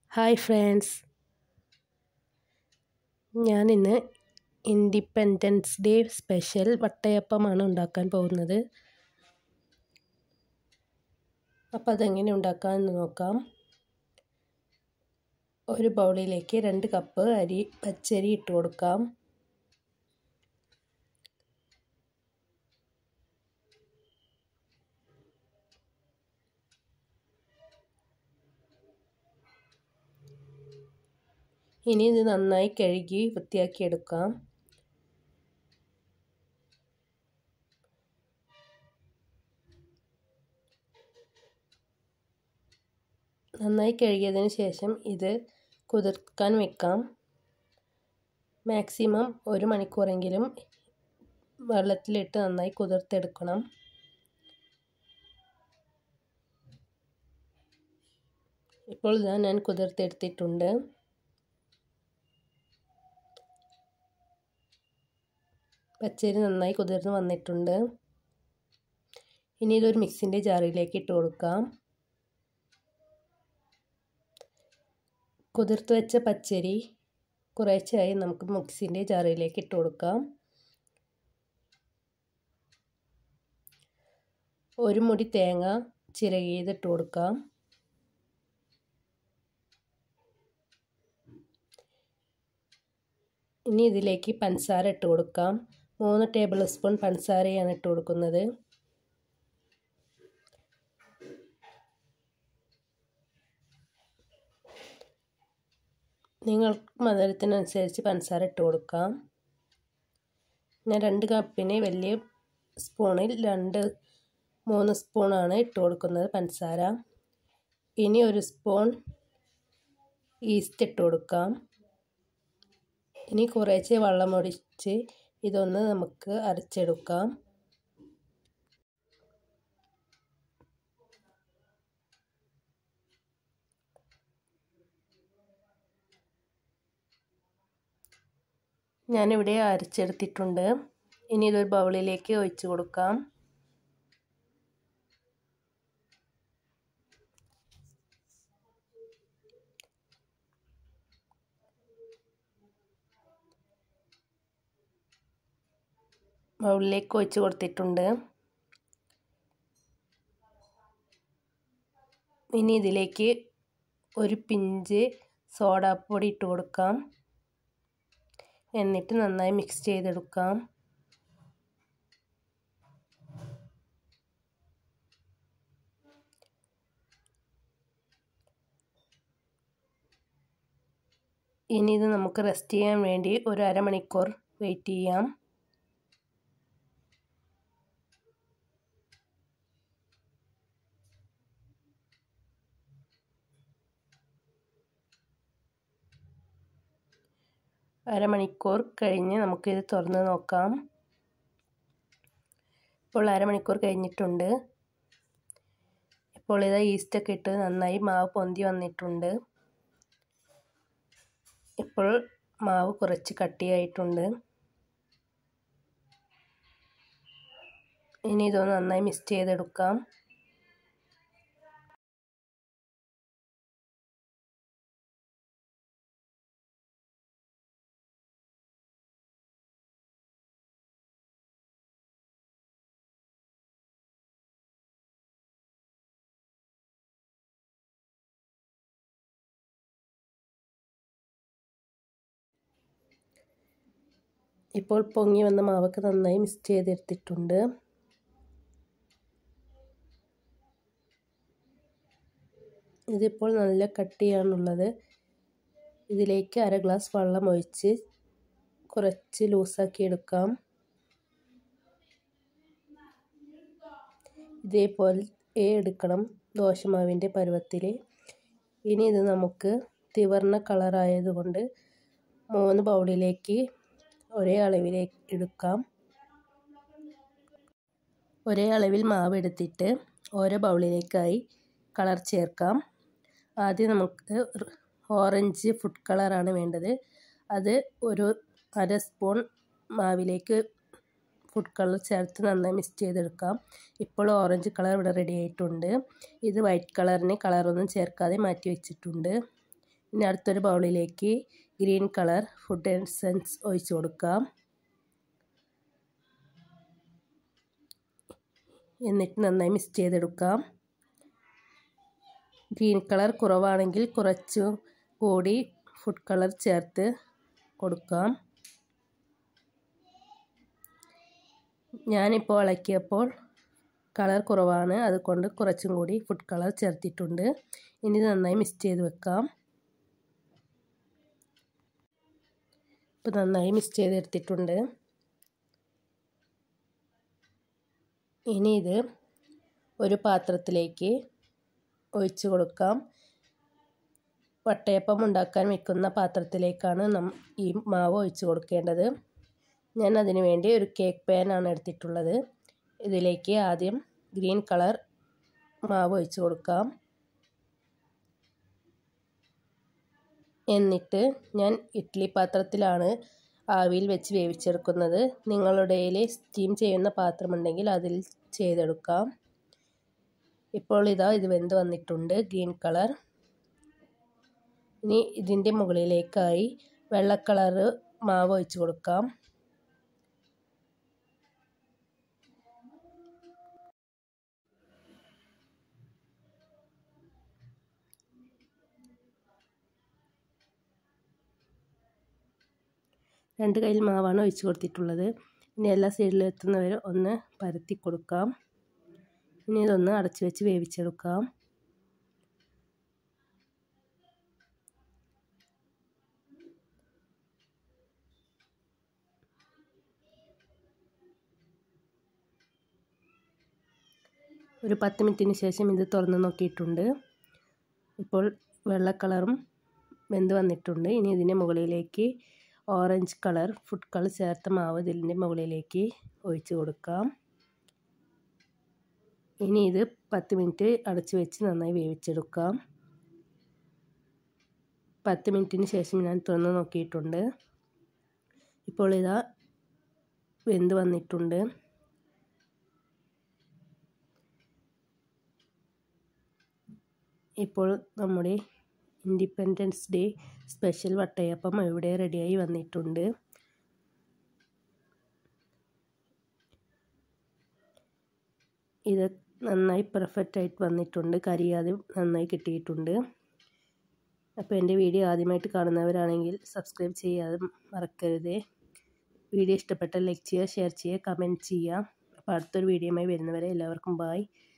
hi friends ഞാനിന്ന് independence day special വട്ടയപ്പമാണ് ഉണ്ടാക്കാൻ പോകുന്നത് അപ്പോൾ അതെങ്ങനെ ഉണ്ടാക്കാമെന്ന് നോക്കാം ഒരു ബൗളിലേക്ക് രണ്ട് കപ്പ് അരി പച്ചരി ഇട്ട് കൊടുക്കാം ഇനി ഇത് നന്നായി കഴുകി വൃത്തിയാക്കി എടുക്കാം നന്നായി കഴുകിയതിന് ശേഷം ഇത് കുതിർക്കാൻ വെക്കാം മാക്സിമം ഒരു മണിക്കൂറെങ്കിലും വെള്ളത്തിലിട്ട് നന്നായി കുതിർത്തെടുക്കണം ഇപ്പോൾ ഇതാ ഞാൻ കുതിർത്തെടുത്തിട്ടുണ്ട് പച്ചരി നന്നായി കുതിർന്ന് വന്നിട്ടുണ്ട് ഇനി ഇതൊരു മിക്സിൻ്റെ ജാറിലേക്ക് ഇട്ട് കൊടുക്കാം കുതിർത്ത് വെച്ച പച്ചരി കുറേശ്ശായി നമുക്ക് മിക്സിൻ്റെ ജാറിലേക്ക് ഇട്ട് കൊടുക്കാം ഒരു മുടി തേങ്ങ ചിരകിയതിട്ട് കൊടുക്കാം ഇനി ഇതിലേക്ക് പഞ്ചസാര ഇട്ട് കൊടുക്കാം മൂന്ന് ടേബിൾ സ്പൂൺ പഞ്ചസാരയാണ് ഇട്ട് കൊടുക്കുന്നത് നിങ്ങൾക്ക് മധുരത്തിനനുസരിച്ച് പഞ്ചസാര ഇട്ട് കൊടുക്കാം ഞാൻ രണ്ട് കപ്പിന് വലിയ സ്പൂണിൽ രണ്ട് മൂന്ന് സ്പൂണാണ് ഇട്ട് കൊടുക്കുന്നത് പഞ്ചസാര ഇനി ഒരു സ്പൂൺ ഈസ്റ്റ് ഇട്ട് കൊടുക്കാം ഇനി കുറേശ്ശെ വെള്ളം ഒഴിച്ച് ഇതൊന്ന് നമുക്ക് അരച്ചെടുക്കാം ഞാനിവിടെ അരച്ചെടുത്തിട്ടുണ്ട് ഇനി ഇതൊരു ബൗളിലേക്ക് ഒഴിച്ചു കൊടുക്കാം ബൗളിലേക്ക് ഒഴിച്ച് കൊടുത്തിട്ടുണ്ട് ഇനി ഇതിലേക്ക് ഒരു പിഞ്ച് സോഡാപ്പൊടി ഇട്ട് കൊടുക്കാം എന്നിട്ട് നന്നായി മിക്സ് ചെയ്തെടുക്കാം ഇനി ഇത് നമുക്ക് റെസ്റ്റ് ചെയ്യാൻ വേണ്ടി ഒരു അരമണിക്കൂർ വെയിറ്റ് ചെയ്യാം അരമണിക്കൂർ കഴിഞ്ഞ് നമുക്കിത് തുറന്ന് നോക്കാം ഇപ്പോൾ അരമണിക്കൂർ കഴിഞ്ഞിട്ടുണ്ട് ഇപ്പോൾ ഇത് ഈസ്റ്റൊക്കെ ഇട്ട് നന്നായി മാവ് പൊന്തി വന്നിട്ടുണ്ട് ഇപ്പോൾ മാവ് കുറച്ച് കട്ടിയായിട്ടുണ്ട് ഇനി ഇതൊന്ന് നന്നായി മിക്സ് ചെയ്തെടുക്കാം ഇപ്പോൾ പൊങ്ങി വന്ന മാവൊക്കെ നന്നായി മിക്സ് ചെയ്തെടുത്തിട്ടുണ്ട് ഇതിപ്പോൾ നല്ല കട്ടിയാണുള്ളത് ഇതിലേക്ക് അര ഗ്ലാസ് വെള്ളം ഒഴിച്ച് കുറച്ച് ലൂസാക്കി എടുക്കാം ഇതേപോലെ എടുക്കണം ദോശമാവിൻ്റെ പരുവത്തിൽ ഇനി ഇത് നമുക്ക് തിവർന്ന കളറായതുകൊണ്ട് മൂന്ന് ബൗളിലേക്ക് ഒരേ അളവിലേക്ക് എടുക്കാം ഒരേ അളവിൽ മാവ് എടുത്തിട്ട് ഓരോ ബൗളിലേക്കായി കളർ ചേർക്കാം ആദ്യം നമുക്ക് ഓറഞ്ച് ഫുഡ് കളറാണ് വേണ്ടത് അത് ഒരു അര സ്പൂൺ മാവിലേക്ക് ഫുഡ് കളർ ചേർത്ത് നന്നായി മിക്സ് ചെയ്തെടുക്കാം ഇപ്പോൾ ഓറഞ്ച് കളർ ഇവിടെ റെഡി ആയിട്ടുണ്ട് ഇത് വൈറ്റ് കളറിന് കളറൊന്നും ചേർക്കാതെ മാറ്റി വെച്ചിട്ടുണ്ട് ഇനി അടുത്തൊരു ബൗളിലേക്ക് ഗ്രീൻ കളർ ഫുഡ് എസൻസ് ഒഴിച്ച് കൊടുക്കാം എന്നിട്ട് നന്നായി മിക്സ് ചെയ്തെടുക്കാം ഗ്രീൻ കളർ കുറവാണെങ്കിൽ കുറച്ചു കൂടി ഫുഡ് കളർ ചേർത്ത് കൊടുക്കാം ഞാനിപ്പോൾ ഇളക്കിയപ്പോൾ കളർ കുറവാണ് അതുകൊണ്ട് കുറച്ചും കൂടി ഫുഡ് കളർ ചേർത്തിട്ടുണ്ട് ഇനി നന്നായി മിക്സ് ചെയ്ത് വെക്കാം ഇപ്പോൾ നന്നായി മിക്സ് ചെയ്തെടുത്തിട്ടുണ്ട് ഇനി ഇത് ഒരു പാത്രത്തിലേക്ക് ഒഴിച്ചു കൊടുക്കാം വട്ടയപ്പം ഉണ്ടാക്കാൻ വെക്കുന്ന പാത്രത്തിലേക്കാണ് നം ഈ മാവ് ഒഴിച്ചു കൊടുക്കേണ്ടത് ഞാൻ അതിന് വേണ്ടി ഒരു കേക്ക് പാനാണ് എടുത്തിട്ടുള്ളത് ഇതിലേക്ക് ആദ്യം ഗ്രീൻ കളർ മാവ് ഒഴിച്ചു കൊടുക്കാം എന്നിട്ട് ഞാൻ ഇഡ്ഡലി പാത്രത്തിലാണ് ആവിയിൽ വെച്ച് വേവിച്ചെടുക്കുന്നത് നിങ്ങളുടെ സ്റ്റീം ചെയ്യുന്ന പാത്രമുണ്ടെങ്കിൽ അതിൽ ചെയ്തെടുക്കാം ഇപ്പോൾ ഇതാ ഇത് വെന്ത് വന്നിട്ടുണ്ട് ഗ്രീൻ കളർ ഇനി ഇതിൻ്റെ മുകളിലേക്കായി വെള്ള കളറ് മാവ് ഒഴിച്ചു കൊടുക്കാം രണ്ട് കയ്യിൽ മാവാണ് ഒഴിച്ച് കൊടുത്തിട്ടുള്ളത് ഇനി എല്ലാ സൈഡിലും എത്തുന്നവരെ ഒന്ന് പരത്തി കൊടുക്കാം ഇനി ഇതൊന്ന് അടച്ചു വെച്ച് വേവിച്ചെടുക്കാം ഒരു പത്ത് മിനിറ്റിന് ശേഷം ഇത് തുറന്ന് നോക്കിയിട്ടുണ്ട് ഇപ്പോൾ വെള്ള കളറും വെന്ത് വന്നിട്ടുണ്ട് ഇനി ഇതിൻ്റെ മുകളിലേക്ക് ഓറഞ്ച് കളർ ഫുഡ് കളർ ചേർത്ത മാവ് ഇതിൻ്റെ മുകളിലേക്ക് ഒഴിച്ച് കൊടുക്കാം ഇനി ഇത് പത്ത് മിനിറ്റ് അടച്ചു വെച്ച് നന്നായി വേവിച്ചെടുക്കാം പത്ത് മിനിറ്റിന് ശേഷം ഞാൻ തുറന്ന് നോക്കിയിട്ടുണ്ട് ഇപ്പോൾ ഇതാ വെന്ത് വന്നിട്ടുണ്ട് ഇപ്പോൾ നമ്മുടെ ഇൻഡിപെൻഡൻസ് ഡേ സ്പെഷ്യൽ വട്ടയപ്പം ഇവിടെ റെഡിയായി വന്നിട്ടുണ്ട് ഇത് നന്നായി പെർഫെക്റ്റ് ആയിട്ട് വന്നിട്ടുണ്ട് കരിയാതെ നന്നായി കിട്ടിയിട്ടുണ്ട് അപ്പോൾ എൻ്റെ വീഡിയോ ആദ്യമായിട്ട് കാണുന്നവരാണെങ്കിൽ സബ്സ്ക്രൈബ് ചെയ്യാതെ മറക്കരുതേ വീഡിയോ ഇഷ്ടപ്പെട്ടാൽ ലൈക്ക് ചെയ്യുക ഷെയർ ചെയ്യുക കമൻറ്റ് ചെയ്യുക അപ്പോൾ അടുത്തൊരു വീഡിയോയുമായി വരുന്നവരെ എല്ലാവർക്കും ബായ്